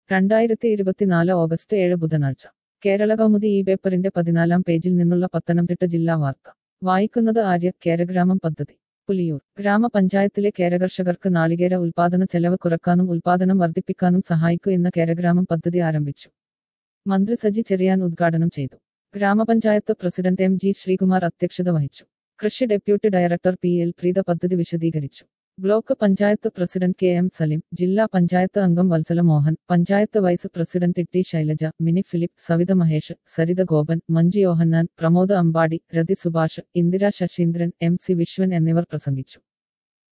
രണ്ടായിരത്തി ഇരുപത്തിനാല് ഓഗസ്റ്റ് ഏഴ് ബുധനാഴ്ച കേരള കൗമുദി ഈ പേപ്പറിന്റെ പതിനാലാം പേജിൽ നിന്നുള്ള പത്തനംതിട്ട ജില്ലാ വാർത്ത വായിക്കുന്നത് ആര്യ കേരഗ്രാമം പദ്ധതി പുലിയൂർ ഗ്രാമപഞ്ചായത്തിലെ കേരകർഷകർക്ക് നാളികേര ഉൽപാദന ചെലവ് കുറക്കാനും ഉൽപാദനം വർദ്ധിപ്പിക്കാനും സഹായിക്കൂ എന്ന കേരഗ്രാമം പദ്ധതി ആരംഭിച്ചു മന്ത്രി സജി ചെറിയാൻ ഉദ്ഘാടനം ചെയ്തു ഗ്രാമപഞ്ചായത്ത് പ്രസിഡന്റ് എം ജി ശ്രീകുമാർ അധ്യക്ഷത വഹിച്ചു കൃഷി deputy director P L Preetha പദ്ധതി വിശദീകരിച്ചു block panchayat president K M Salim ജില്ലാ പഞ്ചായത്ത് അംഗം Vatsala Mohan panchayat vice president T Shailaja Mini Philip Savitha Mahesh Saritha Gopan Manju Yohannan Pramod Ambadi Rathi Subhash Indira Sasheendran M C Viswan എന്നിവർ പ്രസംഗിച്ചു